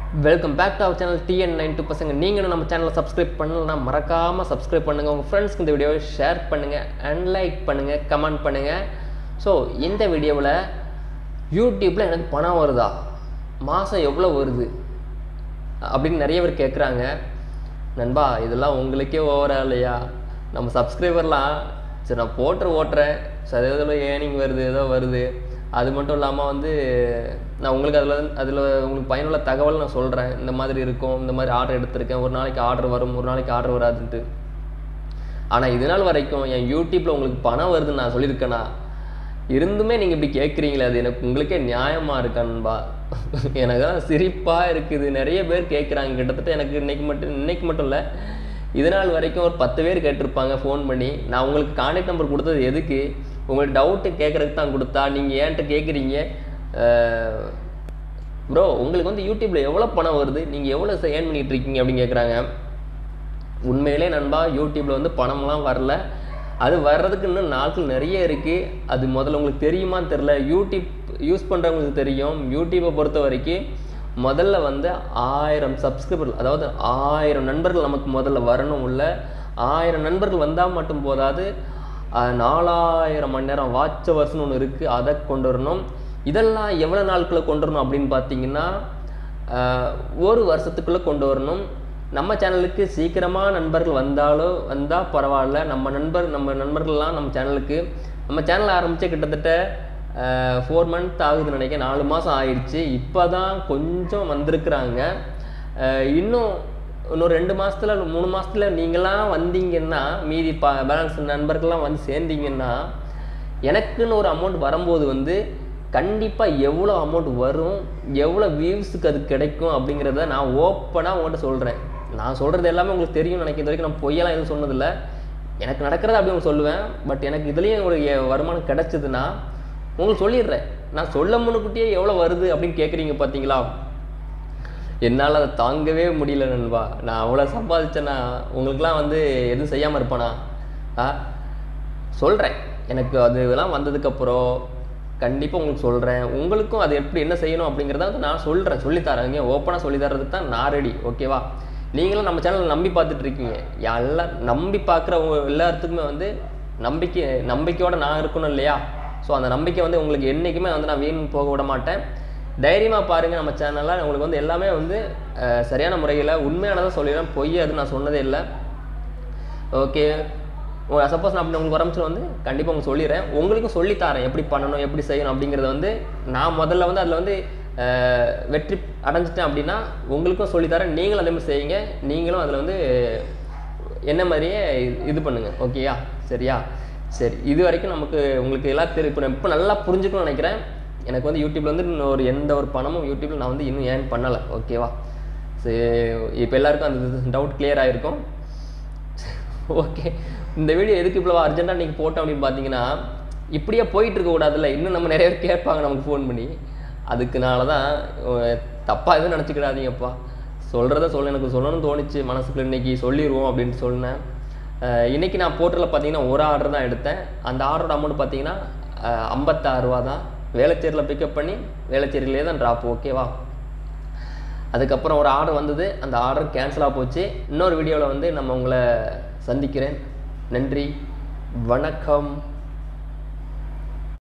welcome back to our channel TN nine two பசங்க நீங்களும் நம்ம சேனலை சப்ஸ்கிரைப் பண்ணலன்னா மறக்காமல் சப்ஸ்கிரைப் பண்ணுங்கள் உங்கள் ஃப்ரெண்ட்ஸ்க்கு இந்த வீடியோவை ஷேர் பண்ணுங்கள் அண்ட் லைக் பண்ணுங்கள் கமெண்ட் பண்ணுங்கள் ஸோ இந்த வீடியோவில் யூடியூப்பில் எனக்கு பணம் வருதா மாதம் எவ்வளோ வருது அப்படின்னு நிறைய பேர் கேட்குறாங்க நண்பா இதெல்லாம் உங்களுக்கே ஓவரா இல்லையா நம்ம சப்ஸ்கிரைபர்லாம் சரி நான் போட்டுற ஓட்டுறேன் சரி இதில் ஏர்னிங் வருது ஏதோ வருது அது மட்டும் இல்லாமல் வந்து நான் உங்களுக்கு அதில் அதில் உங்களுக்கு பயனுள்ள தகவல் நான் சொல்கிறேன் இந்த மாதிரி இருக்கும் இந்த மாதிரி ஆர்டர் எடுத்திருக்கேன் ஒரு நாளைக்கு ஆர்டர் வரும் ஒரு நாளைக்கு ஆர்டர் வராதுன்ட்டு ஆனால் இது நாள் வரைக்கும் என் யூடியூப்பில் உங்களுக்கு பணம் வருதுன்னு நான் சொல்லியிருக்கேனா இருந்துமே நீங்கள் இப்படி கேட்குறீங்களே அது எனக்கு உங்களுக்கே நியாயமாக இருக்கான்பா எனக்கு தான் சிரிப்பாக இருக்குது நிறைய பேர் கேட்குறாங்க கிட்டத்தட்ட எனக்கு இன்னைக்கு மட்டும் இன்னைக்கு மட்டும் இல்லை இது நாள் வரைக்கும் ஒரு பத்து பேர் கேட்டிருப்பாங்க ஃபோன் பண்ணி நான் உங்களுக்கு கான்டாக்ட் நம்பர் கொடுத்தது எதுக்கு உங்களுக்கு டவுட்டு கேட்குறதுக்கு தான் கொடுத்தா நீங்கள் ஏன்ட்ட கேட்குறீங்க ப்ரோ உங்களுக்கு வந்து யூடியூப்பில் எவ்வளோ பணம் வருது நீங்கள் எவ்வளோ ஏர்ன் பண்ணிகிட்டு இருக்கீங்க அப்படின்னு கேட்குறாங்க உண்மையிலே நண்பா யூடியூப்பில் வந்து பணம்லாம் வரல அது வர்றதுக்கு இன்னும் நாட்கள் நிறைய இருக்குது அது முதல்ல உங்களுக்கு தெரியுமான்னு தெரில யூடியூப் யூஸ் பண்ணுறவங்களுக்கு தெரியும் யூடியூப்பை பொறுத்த வரைக்கும் முதல்ல வந்து ஆயிரம் சப்ஸ்கிரைபர் அதாவது ஆயிரம் நண்பர்கள் நமக்கு முதல்ல வரணும் உள்ள ஆயிரம் நண்பர்கள் வந்தால் மட்டும் போதாது அஹ், நாலாயிரம் மணி நேரம் வாட்ச் ஹவர்ஸ்னு ஒன்று இருக்குது அதை கொண்டு வரணும் இதெல்லாம் எவ்வளோ நாட்களை கொண்டு வரணும் அப்படின்னு பார்த்தீங்கன்னா அஹ், ஒரு வருஷத்துக்குள்ளே கொண்டு வரணும் நம்ம சேனலுக்கு சீக்கிரமாக நண்பர்கள் வந்தாலும் வந்தால் பரவாயில்ல நம்ம நண்பர் நம்ம நண்பர்கள்லாம் நம்ம சேனலுக்கு நம்ம சேனல் ஆரம்பித்து கிட்டத்தட்ட ஃபோர் மந்த் ஆகுதுன்னு நினைக்கிறேன் நாலு மாதம் ஆயிடுச்சு இப்போ தான் கொஞ்சம் வந்திருக்கிறாங்க அஹ் இன்னும் இன்னும் ரெண்டு மாதத்துல மூணு மாதத்துல நீங்களாம் வந்தீங்கன்னா மீதி ப பேலன்ஸ் நண்பர்கள்லாம் வந்து சேர்ந்தீங்கன்னா எனக்குன்னு ஒரு அமௌண்ட் வரும்போது வந்து கண்டிப்பாக எவ்வளோ அமௌண்ட் வரும் எவ்வளோ வியூஸுக்கு அது கிடைக்கும் அப்படிங்கிறத நான் ஓப்பனாக உங்கள்கிட்ட சொல்கிறேன் நான் சொல்கிறது எல்லாமே உங்களுக்கு தெரியும் நினைக்கிற வரைக்கும் நான் பொய்யெல்லாம் எதுவும் சொன்னதில்லை எனக்கு நடக்கிறத அப்படி உங்களுக்கு சொல்லுவேன் பட் எனக்கு இதுலேயும் ஒரு எ- வருமானம் கிடைச்சதுன்னா உங்களுக்கு சொல்லிடுறேன் நான் சொல்ல முன்னுக்கூட்டியே எவ்வளோ வருது அப்படின்னு கேட்குறீங்க பார்த்தீங்களா என்னால் அதை தாங்கவே முடியல நண்பா நான் அவ்வளோ சம்பாதிச்சேன்னா உங்களுக்குலாம் வந்து எதுவும் செய்யாமல் இருப்பானா ஆ சொல்கிறேன் எனக்கு அது இதெல்லாம் வந்ததுக்கப்புறம் கண்டிப்பாக உங்களுக்கு சொல்கிறேன் உங்களுக்கும் அது எப்படி என்ன செய்யணும் அப்படிங்கிறத வந்து நான் சொல்கிறேன் சொல்லித்தரேங்க ஓப்பனாக சொல்லி தரதுக்கு தான் நான் ரெடி ஓகேவா நீங்களும் நம்ம சேனலை நம்பி பார்த்துட்டு இருக்கீங்க எல்லாம் நம்பி பார்க்குறவங்க எல்லாத்துக்குமே வந்து நம்பிக்கை நம்பிக்கையோட நான் இருக்கணும் இல்லையா ஸோ அந்த நம்பிக்கை வந்து உங்களுக்கு என்றைக்குமே வந்து நான் வீண் போக விட மாட்டேன் தைரியமாக பாருங்கள் நம்ம சேனலில் உங்களுக்கு வந்து எல்லாமே வந்து அஹ், சரியான முறையில் உண்மையானதாக சொல்லிடுறேன் பொய் அது நான் சொன்னதே இல்லை ஓகே சப்போஸ் நான் அப்படி உங்களுக்கு வரமிச்சு வந்து கண்டிப்பாக உங்களுக்கு சொல்லிடுறேன் உங்களுக்கும் சொல்லித்தரேன் எப்படி பண்ணணும் எப்படி செய்யணும் அப்படிங்கிறத வந்து நான் முதல்ல வந்து அதில் வந்து அஹ், வெற்றி அடைஞ்சிட்டேன் அப்படின்னா உங்களுக்கும் சொல்லித்தரேன் நீங்களும் அதே மாதிரி செய்யுங்க நீங்களும் அதில் வந்து என்ன மாதிரியே இது- இது பண்ணுங்க ஓகேயா சரியா சரி இது வரைக்கும் நமக்கு உங்களுக்கு எல்லாம் தெரியும் இப்போ நான் இப்போ நல்லா புரிஞ்சுக்கணும்னு நினைக்கிறேன் எனக்கு வந்து யூடியூப்ல வந்து இன்னும் ஒரு எந்த ஒரு பணமும் யூடியூப்ல நான் வந்து இன்னும் ஏர்ன் பண்ணலை ஓகேவா சரி இப்போ எல்லாருக்கும் அந்த டவுட் கிளியர் ஆகிருக்கும் ஓகே இந்த வீடியோ எதுக்கு இவ்வளோ அர்ஜென்ட்டாக நீங்கள் போட்டோம் அப்படின்னு பார்த்தீங்கன்னா இப்படியே போயிட்டு இருக்க கூடாதுல்ல இன்னும் நம்ம நிறைய பேர் கேட்பாங்க நமக்கு ஃபோன் பண்ணி அதுக்குனால தான் தப்பாக எதுவும் நினச்சிக்கிடாதீங்கப்பா சொல்கிறத சொல்ல எனக்கு சொல்லணும்னு தோணுச்சு மனசுக்குள்ள இன்னைக்கு சொல்லிடுவோம் அப்படின்னு சொன்னேன் அஹ் இன்னைக்கு நான் போர்ட்டலில் பார்த்தீங்கன்னா ஒரு ஆர்டர் தான் எடுத்தேன் அந்த ஆர்டரோட அமௌண்ட் பார்த்தீங்கன்னா அஹ் ஐம்பத்தாறு ரூபா தான் வேளச்சேரியில் பிக்கப் பண்ணி வேளச்சேரியிலே தான் ட்ராப் ஓகேவா அதுக்கப்புறம் ஒரு ஆர்டர் வந்தது அந்த ஆர்டர் கேன்சலாக போச்சு இன்னொரு வீடியோவில் வந்து நம்ம உங்களை சந்திக்கிறேன் நன்றி வணக்கம்